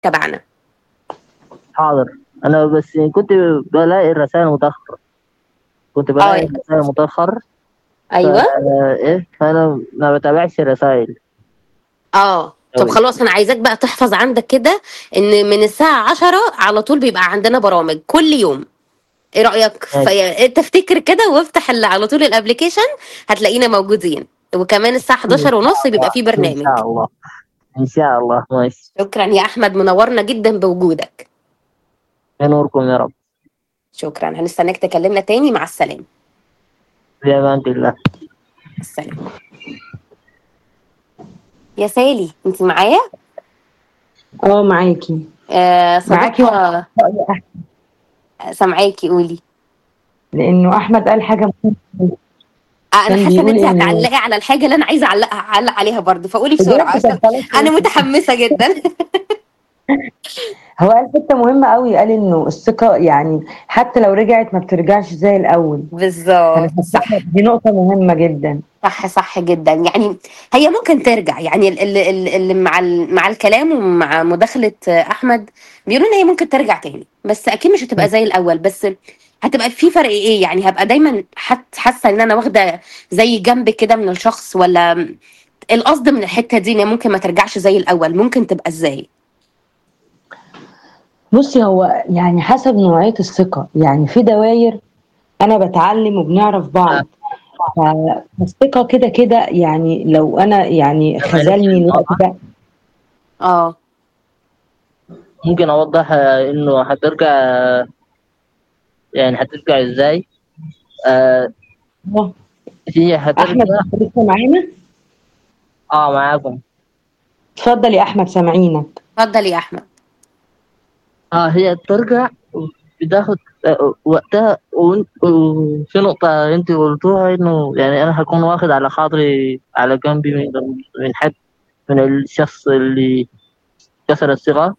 تبعنا حاضر انا بس كنت بلاقي الرسائل متاخر كنت بلاقي اه الرسائل متاخر ايوه فا ايه فانا ما بتابعش الرسائل اه طب أوي. خلاص انا عايزاك بقى تحفظ عندك كده ان من الساعه 10 على طول بيبقى عندنا برامج كل يوم ايه رايك ماشي. فانت افتكر كده وافتح ال- على طول الابلكيشن هتلاقينا موجودين وكمان الساعه 11 ونص بيبقى في ان برنامج شاء الله ان شاء الله ماشي شكرا يا احمد منورنا جدا بوجودك ينوركم يا رب شكرا هنستناك تكلمنا تاني مع السلامه في امان الله السلام يا سالي انت معايا اه معاكي آه معاكي صديقة رأي أحمد، سامعاكي قولي لانه احمد قال حاجه مهمة. آه، انا كان حاسه ان بيقول انت إنه- هتعلقي على الحاجه اللي انا عايزه اعلقها اعلق عليها برضه فقولي بسرعه بجد عشان كان خلاص انا متحمسه جدا هو قال حته مهمه قوي قال انه الثقه يعني حتى لو رجعت ما بترجعش زي الاول بالظبط صح دي نقطه مهمه جدا صح صح جدا يعني هي ممكن ترجع يعني اللي, اللي اللي مع ال- مع الكلام ومع مداخله احمد بيقولوا ان هي ممكن ترجع تاني بس اكيد مش هتبقى زي الاول بس هتبقى في فرق ايه يعني هبقى دايما حت- حاسه ان انا واخده زي جنب كده من الشخص ولا القصد من الحته دي ان هي ممكن ما ترجعش زي الاول ممكن تبقى ازاي بصي هو يعني حسب نوعيه الثقه يعني في دواير انا بتعلم وبنعرف بعض ف- فالثقه كده كده يعني لو انا يعني خذلني الوقت ده اه ممكن اوضح آه، انه هترجع آه، يعني هترجع ازاي آه آه، هي احمد هترجع أنت لسه معانا اه معاكم اتفضل يا احمد سامعينك اتفضل يا احمد اه هي ترجع بتاخد آه، وقتها وإن- وفي نقطة انت قلتوها انه يعني انا هكون واخد على خاطري على جنبي من من حد من الشخص اللي كسر الثقة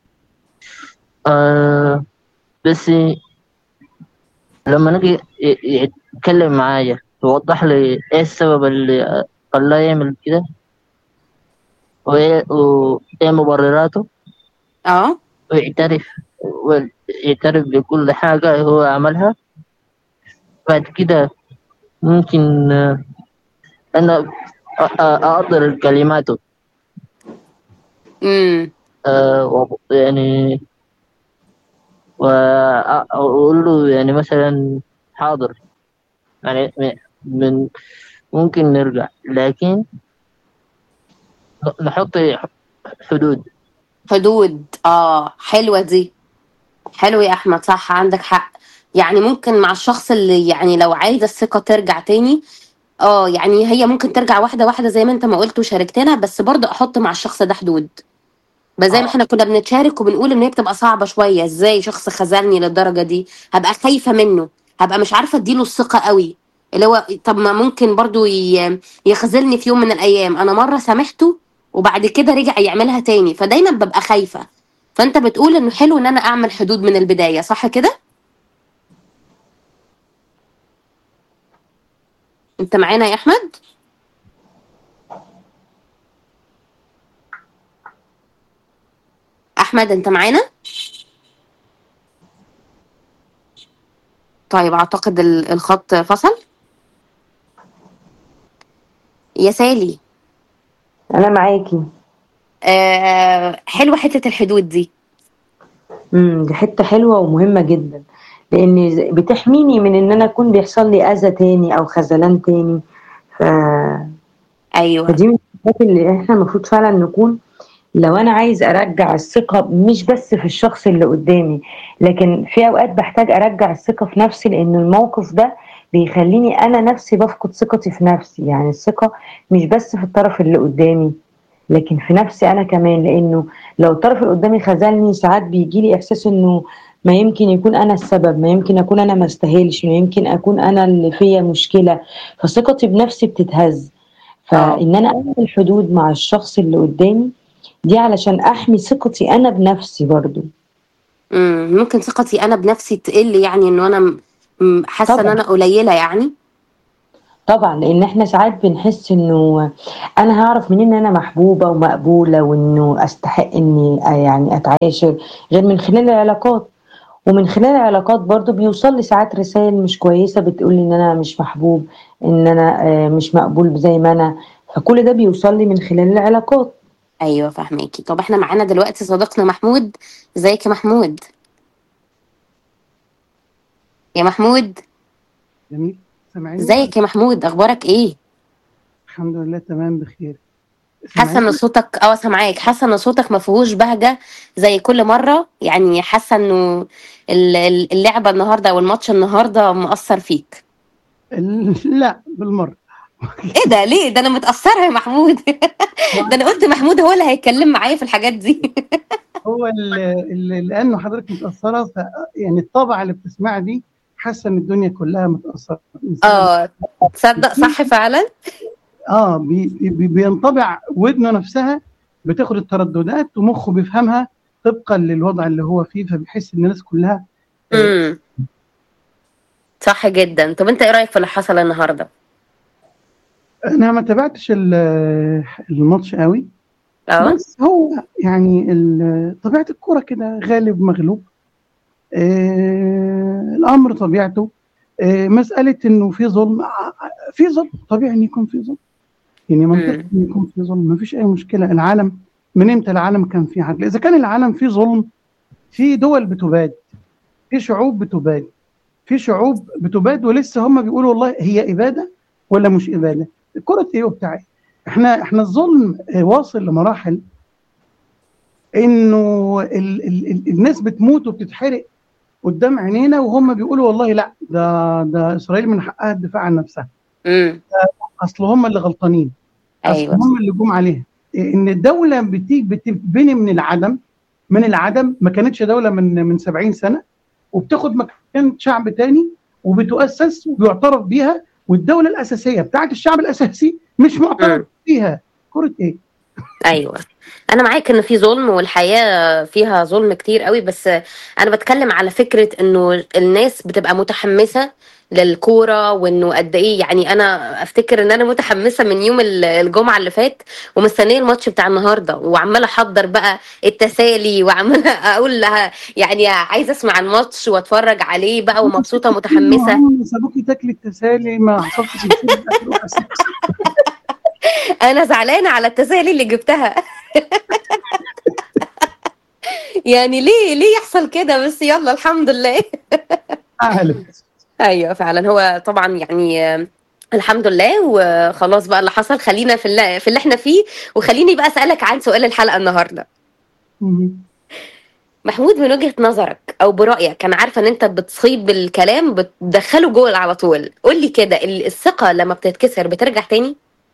آه بس لما نجي ي- يتكلم معايا يوضح لي ايه السبب اللي خلاه يعمل كده وايه وإيه مبرراته اه ويعترف ويعترف بكل حاجة هو عملها بعد كده ممكن آه، أنا أ- أ- أقدر كلماته امم آه، وب- يعني وأقول له يعني مثلا حاضر يعني م- من ممكن نرجع لكن نحط حدود حدود اه حلوه دي حلو يا احمد صح عندك حق يعني ممكن مع الشخص اللي يعني لو عايزه الثقه ترجع تاني اه يعني هي ممكن ترجع واحده واحده زي ما انت ما قلت وشاركتنا بس برضه احط مع الشخص ده حدود بس زي ما آه. احنا كنا بنتشارك وبنقول ان هي بتبقى صعبه شويه ازاي شخص خذلني للدرجه دي هبقى خايفه منه هبقى مش عارفه اديله الثقه قوي اللي هو طب ما ممكن برضه ي- يخذلني في يوم من الايام انا مره سامحته وبعد كده رجع يعملها تاني فدايما ببقى خايفه فانت بتقول انه حلو ان انا اعمل حدود من البدايه صح كده انت معانا يا احمد احمد انت معانا طيب اعتقد ال- الخط فصل يا سالي انا معاكي آه حلوه حته الحدود دي امم دي حته حلوه ومهمه جدا لان ز- بتحميني من ان انا اكون بيحصل لي اذى تاني او خذلان تاني ف... ايوه فدي من الحاجات اللي احنا المفروض فعلا نكون لو انا عايز ارجع الثقه مش بس في الشخص اللي قدامي لكن في اوقات بحتاج ارجع الثقه في نفسي لان الموقف ده بيخليني انا نفسي بفقد ثقتي في نفسي يعني الثقه مش بس في الطرف اللي قدامي لكن في نفسي انا كمان لانه لو الطرف اللي قدامي خذلني ساعات بيجي لي احساس انه ما يمكن يكون انا السبب ما يمكن اكون انا ما استاهلش ما يمكن اكون انا اللي فيا مشكله فثقتي بنفسي بتتهز فان انا اعمل حدود مع الشخص اللي قدامي دي علشان احمي ثقتي انا بنفسي برضو امم ممكن ثقتي انا بنفسي تقل يعني انه انا م- م- حاسه ان طبعا. انا قليله يعني طبعا لان احنا ساعات بنحس انه انا هعرف منين ان انا محبوبه ومقبوله وانه استحق اني آه، يعني اتعاشر غير من خلال العلاقات ومن خلال العلاقات برضو بيوصل لي ساعات رسائل مش كويسه بتقول لي ان انا مش محبوب ان انا آه، مش مقبول زي ما انا فكل ده بيوصل لي من خلال العلاقات ايوه فاهماكي طب احنا معانا دلوقتي صديقنا محمود ازيك يا محمود يا محمود جميل سامعيني ازيك يا محمود اخبارك ايه الحمد لله تمام بخير حاسه ان سامعيني؟ صوتك اه سامعاك حاسه ان صوتك ما فيهوش بهجه زي كل مره يعني حاسه انه ال- ال- اللعبه النهارده والماتش النهارده مأثر فيك ال- لا بالمره ايه ده ليه ده انا متأثره يا محمود ده انا قلت محمود هو اللي هيتكلم معايا في الحاجات دي هو ال- ال- لانه حضرتك متاثره ف يعني الطبعه اللي بتسمعها دي حاسه ان الدنيا كلها متاثره الإنسان اه تصدق صح فعلا اه بي بي بينطبع ودنه نفسها بتاخد الترددات ومخه بيفهمها طبقا للوضع اللي هو فيه فبيحس ان الناس كلها امم صح جدا طب انت ايه رايك في اللي حصل النهارده انا ما تابعتش ال- الماتش قوي اه بس هو يعني ال- طبيعه الكوره كده غالب مغلوب آه الامر طبيعته آه مساله انه في ظلم آه، في ظلم طبيعي ان يكون في ظلم يعني منطقي مم. ان يكون في ظلم ما فيش اي مشكله العالم من امتى العالم كان فيه عدل اذا كان العالم فيه ظلم في دول بتباد في شعوب بتباد في شعوب بتباد ولسه هم بيقولوا والله هي اباده ولا مش اباده كره ايه وبتاع ايه احنا احنا الظلم آه، واصل لمراحل انه ال ال ال الناس بتموت وبتتحرق قدام عينينا وهم بيقولوا والله لا ده ده اسرائيل من حقها الدفاع عن نفسها امم اصل هم اللي غلطانين اصل ايوه هم اللي جم عليها ان الدوله بتيجي بتبني من العدم من العدم ما كانتش دوله من من 70 سنه وبتاخد مكان شعب تاني وبتؤسس وبيعترف بيها والدوله الاساسيه بتاعت الشعب الاساسي مش معترف مم. فيها كره ايه ايوه انا معاك ان في ظلم والحياه فيها ظلم كتير قوي بس انا بتكلم على فكره انه الناس بتبقى متحمسه للكوره وانه قد ايه يعني انا افتكر ان انا متحمسه من يوم ال- الجمعه اللي فات ومستنيه الماتش بتاع النهارده وعماله احضر بقى التسالي وعماله اقول لها يعني عايزه اسمع الماتش واتفرج عليه بقى ومبسوطه متحمسه هم سابوكي تاكلي التسالي ما حصلش في الآخر ولا ست. انا زعلانه على التسالي اللي جبتها يعني ليه ليه يحصل كده بس يلا الحمد لله عارف ايوه فعلا هو طبعا يعني آه، الحمد لله وخلاص بقى اللي حصل خلينا في اللي, في اللي احنا فيه وخليني بقى اسالك عن سؤال الحلقه النهارده مم. محمود من وجهه نظرك او برايك انا عارفه ان انت بتصيب بالكلام بتدخله جول على طول قول لي كده ال- الثقه لما بتتكسر بترجع تاني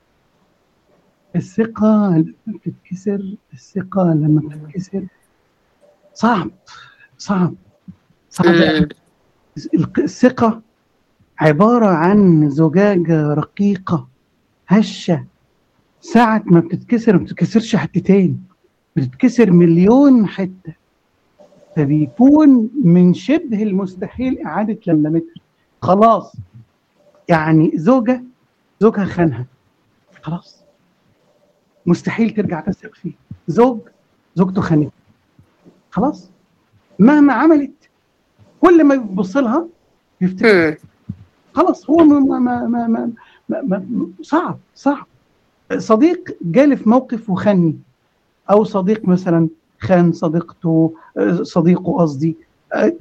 الثقة لما بتتكسر الثقة لما بتتكسر صعب صعب صعب مم. الق- الثقة عبارة عن زجاجة رقيقة هشة ساعة ما بتتكسر ما بتتكسرش حتتين بتتكسر مليون حتة فبيكون من شبه المستحيل إعادة لملمتها خلاص يعني زوجة زوجها خانها خلاص مستحيل ترجع تثق فيه زوج زوجته خانته خلاص مهما عملت كل ما يبص لها يفتكر مم. خلاص هو ما ما ما ما ما ما ما صعب صعب صديق جالي في موقف وخاني او صديق مثلا خان صديقته آه، صديقه قصدي آه،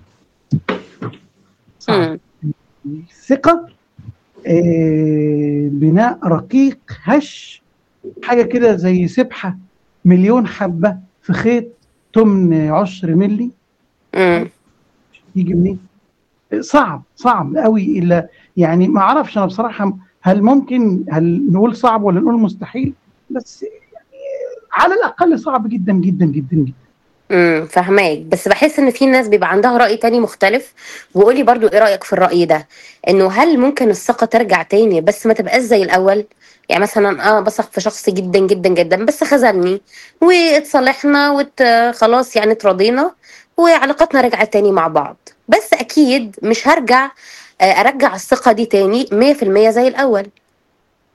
صعب مم. الثقة آه، بناء رقيق هش حاجة كده زي سبحة مليون حبة في خيط تمن عشر ملي مم. يجي منين؟ صعب صعب قوي الا يعني ما اعرفش انا بصراحه هل ممكن هل نقول صعب ولا نقول مستحيل بس يعني على الاقل صعب جدا جدا جدا جدا امم فهماك بس بحس ان في ناس بيبقى عندها رأي تاني مختلف وقولي برضو ايه رأيك في الرأي ده انه هل ممكن الثقة ترجع تاني بس ما تبقاش زي الاول يعني مثلا اه بثق في شخص جدا جدا جدا بس خذلني واتصالحنا وت خلاص يعني اتراضينا وعلاقتنا رجعت تاني مع بعض بس اكيد مش هرجع آه، ارجع الثقة دي تاني 100% زي الاول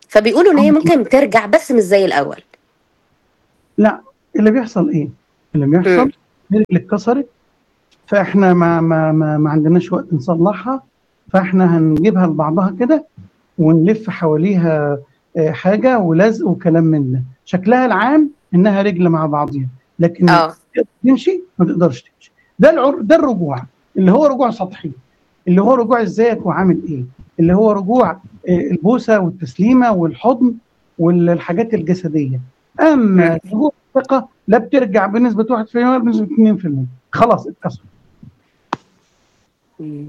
فبيقولوا ان هي ممكن ترجع بس مش زي الاول لا اللي بيحصل ايه؟ اللي بيحصل مم. رجل اتكسرت فاحنا ما ما ما, ما عندناش وقت نصلحها فاحنا هنجيبها لبعضها كده ونلف حواليها آه، حاجه ولزق وكلام من ده شكلها العام انها رجل مع بعضيها لكن اه تمشي ما تقدرش تمشي ده العر... ده الرجوع اللي هو رجوع سطحي اللي هو رجوع ازيك وعامل ايه اللي هو رجوع آه، البوسه والتسليمه والحضن والحاجات الجسديه اما رجوع الثقه لا بترجع بنسبه 1% ولا بنسبه 2% خلاص اتكسر مم.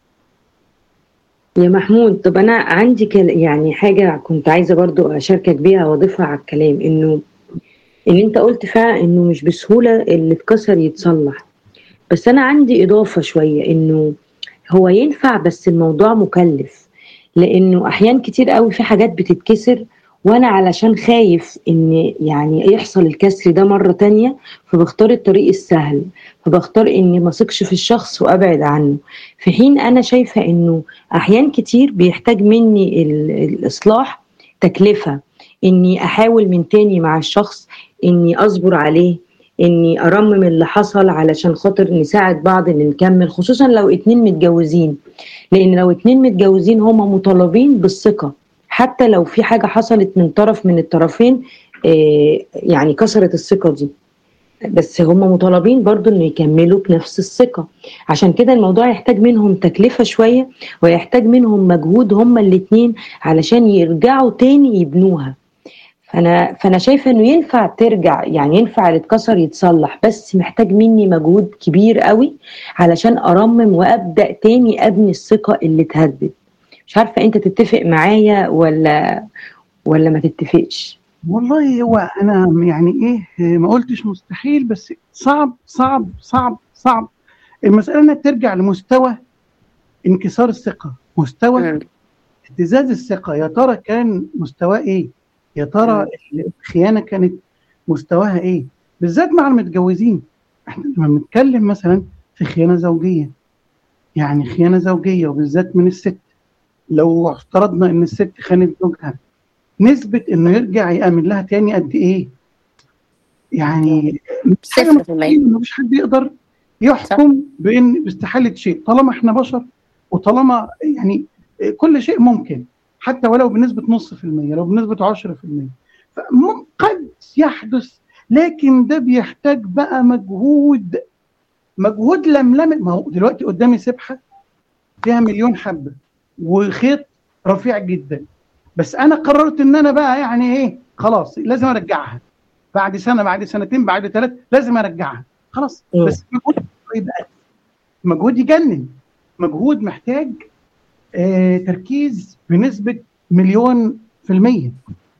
يا محمود طب انا عندي كل يعني حاجه كنت عايزه برضو اشاركك بيها واضيفها على الكلام انه ان انت قلت فعلا انه مش بسهوله اللي اتكسر يتصلح بس انا عندي اضافه شويه انه هو ينفع بس الموضوع مكلف لانه احيان كتير قوي في حاجات بتتكسر وانا علشان خايف ان يعني يحصل الكسر ده مره تانية فبختار الطريق السهل فبختار اني ما اثقش في الشخص وابعد عنه في حين انا شايفه انه احيان كتير بيحتاج مني ال- الاصلاح تكلفه اني احاول من تاني مع الشخص اني اصبر عليه اني ارمم اللي حصل علشان خاطر نساعد بعض ان نكمل خصوصا لو اتنين متجوزين لان لو اتنين متجوزين هما مطالبين بالثقه حتى لو في حاجه حصلت من طرف من الطرفين آه، يعني كسرت الثقه دي بس هم مطالبين برضو انه يكملوا بنفس الثقة عشان كده الموضوع يحتاج منهم تكلفة شوية ويحتاج منهم مجهود هما الاتنين علشان يرجعوا تاني يبنوها فانا فانا شايفه انه ينفع ترجع يعني ينفع اللي اتكسر يتصلح بس محتاج مني مجهود كبير قوي علشان ارمم وابدا تاني ابني الثقه اللي اتهدت مش عارفه انت تتفق معايا ولا ولا ما تتفقش والله هو انا يعني ايه ما قلتش مستحيل بس صعب صعب صعب صعب المساله انها ترجع لمستوى انكسار الثقه مستوى مم. اهتزاز الثقه يا ترى كان مستواه ايه يا ترى الخيانه كانت مستواها ايه بالذات مع المتجوزين احنا لما بنتكلم مثلا في خيانه زوجيه يعني خيانه زوجيه وبالذات من الست لو افترضنا ان الست خانت زوجها نسبه انه يرجع يامن لها تاني قد ايه يعني مش حاجه صفر في المية. مستحيل مفيش حد يقدر يحكم بان باستحاله شيء طالما احنا بشر وطالما يعني كل شيء ممكن حتى ولو بنسبه نص في المية لو بنسبه 10 في المية فقد يحدث لكن ده بيحتاج بقى مجهود مجهود لملمه ما هو دلوقتي قدامي سبحه فيها مليون حبه وخيط رفيع جدا بس انا قررت ان انا بقى يعني ايه خلاص لازم ارجعها بعد سنه بعد سنتين بعد ثلاث لازم ارجعها خلاص مم. بس مجهود يبقى مجهود يجنن مجهود محتاج آه تركيز بنسبه مليون في الميه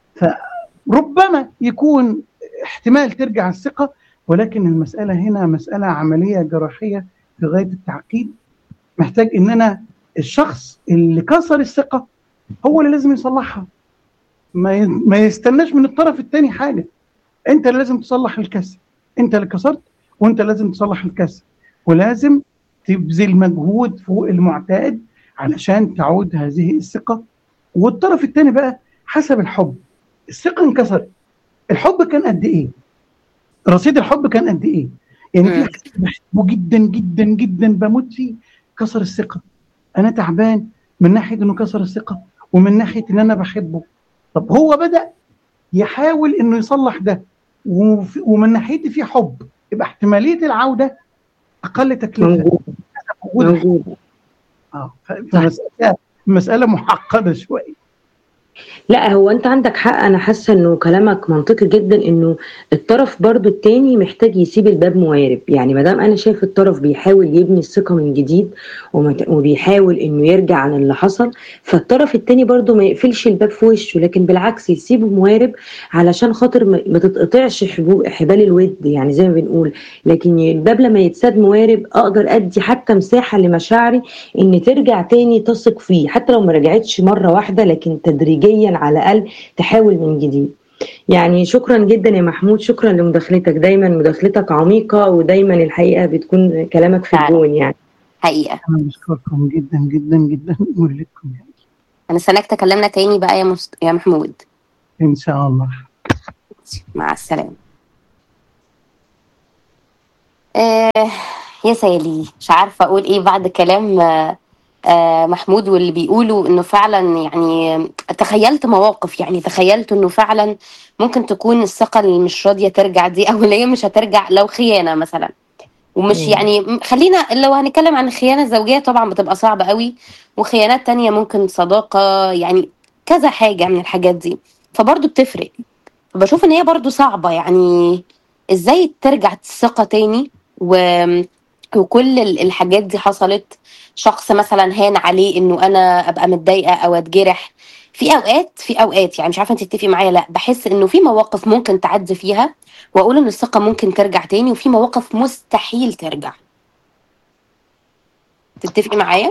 فربما يكون احتمال ترجع الثقه ولكن المساله هنا مساله عمليه جراحيه في غايه التعقيد محتاج ان انا الشخص اللي كسر الثقه هو اللي لازم يصلحها ما ي- ما يستناش من الطرف الثاني حاجه انت اللي لازم تصلح الكسر انت اللي كسرت وانت لازم تصلح الكسر ولازم تبذل مجهود فوق المعتاد علشان تعود هذه الثقه والطرف الثاني بقى حسب الحب الثقه انكسرت الحب كان قد ايه رصيد الحب كان قد ايه يعني في مم. حد بحبه جدا جدا جدا بموت فيه كسر الثقه انا تعبان من ناحيه انه كسر الثقه ومن ناحيه ان انا بحبه طب هو بدا يحاول انه يصلح ده وف- ومن ناحيتي في حب يبقى احتماليه العوده اقل تكلفه موجود وجود الحب. موجود اه ف- فمسألة مسألة معقدة شوية لا هو انت عندك حق انا حاسه انه كلامك منطقي جدا انه الطرف برضو التاني محتاج يسيب الباب موارب يعني ما دام انا شايف الطرف بيحاول يبني الثقه من جديد ومت- وبيحاول انه يرجع عن اللي حصل فالطرف التاني برضو ما يقفلش الباب في وشه لكن بالعكس يسيبه موارب علشان خاطر ما ما تتقطعش حبو- حبال الود يعني زي ما بنقول لكن الباب لما يتساب موارب اقدر ادي حتى مساحه لمشاعري ان ترجع تاني تثق فيه حتى لو ما رجعتش مره واحده لكن تدريجيا على الاقل تحاول من جديد يعني شكرا جدا يا محمود شكرا لمداخلتك دايما مداخلتك عميقه ودايما الحقيقه بتكون كلامك في فعلا. الجون يعني حقيقه أنا بشكركم جدا جدا جدا ولكم يعني هنستناك تكلمنا تاني بقى يا مست... يا محمود ان شاء الله مع السلامة آه يا سالي مش عارفة أقول إيه بعد كلام آه آه محمود واللي بيقولوا إنه فعلا يعني تخيلت مواقف يعني تخيلت إنه فعلا ممكن تكون الثقة اللي مش راضية ترجع دي أو اللي هي مش هترجع لو خيانة مثلا ومش مم. يعني م- خلينا لو هنتكلم عن الخيانة الزوجية طبعا بتبقى صعبة قوي وخيانات تانية ممكن صداقة يعني كذا حاجة من الحاجات دي فبرضه بتفرق بشوف ان هي برضو صعبة يعني ازاي ترجع الثقة تاني و... وكل ال- الحاجات دي حصلت شخص مثلا هان عليه انه انا ابقى متضايقة او اتجرح في اوقات في اوقات يعني مش عارفة انت تتفقي معايا لا بحس انه في مواقف ممكن تعدي فيها واقول ان الثقة ممكن ترجع تاني وفي مواقف مستحيل ترجع تتفقي معايا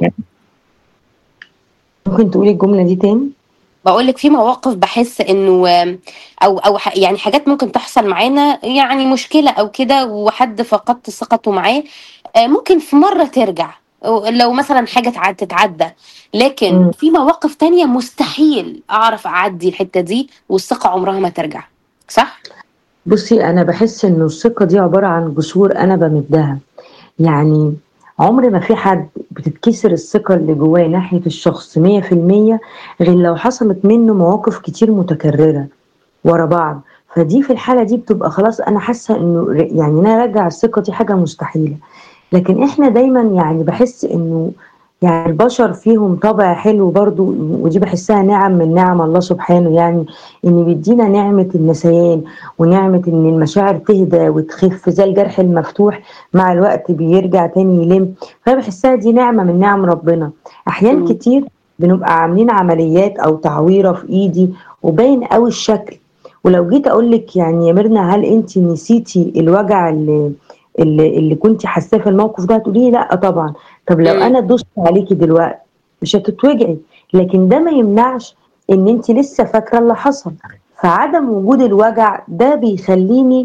ممكن تقولي الجمله دي تاني بقول لك في مواقف بحس انه او او ح- يعني حاجات ممكن تحصل معانا يعني مشكله او كده وحد فقدت ثقته معاه آه، ممكن في مره ترجع أو لو مثلا حاجه تع- تتعدى لكن مم. في مواقف تانية مستحيل اعرف اعدي الحته دي والثقه عمرها ما ترجع صح؟ بصي انا بحس انه الثقه دي عباره عن جسور انا بمدها يعني عمر ما في حد بتتكسر الثقه اللي جواه ناحيه الشخص 100% غير لو حصلت منه مواقف كتير متكرره ورا بعض فدي في الحاله دي بتبقى خلاص انا حاسه انه ر- يعني ان انا ارجع الثقه دي حاجه مستحيله لكن احنا دايما يعني بحس انه يعني البشر فيهم طبع حلو برضو ودي بحسها نعم من نعم الله سبحانه يعني ان بيدينا نعمة النسيان ونعمة ان المشاعر تهدى وتخف زي الجرح المفتوح مع الوقت بيرجع تاني يلم فانا بحسها دي نعمة من نعم ربنا احيان مم. كتير بنبقى عاملين عمليات او تعويرة في ايدي وباين قوي الشكل ولو جيت اقول لك يعني يا ميرنا هل انت نسيتي الوجع اللي اللي, اللي كنت حاساه في الموقف ده هتقولي لي لا طبعا طب لو مم. انا دوست عليكي دلوقتي مش هتتوجعي لكن ده ما يمنعش ان انت لسه فاكره اللي حصل فعدم وجود الوجع ده بيخليني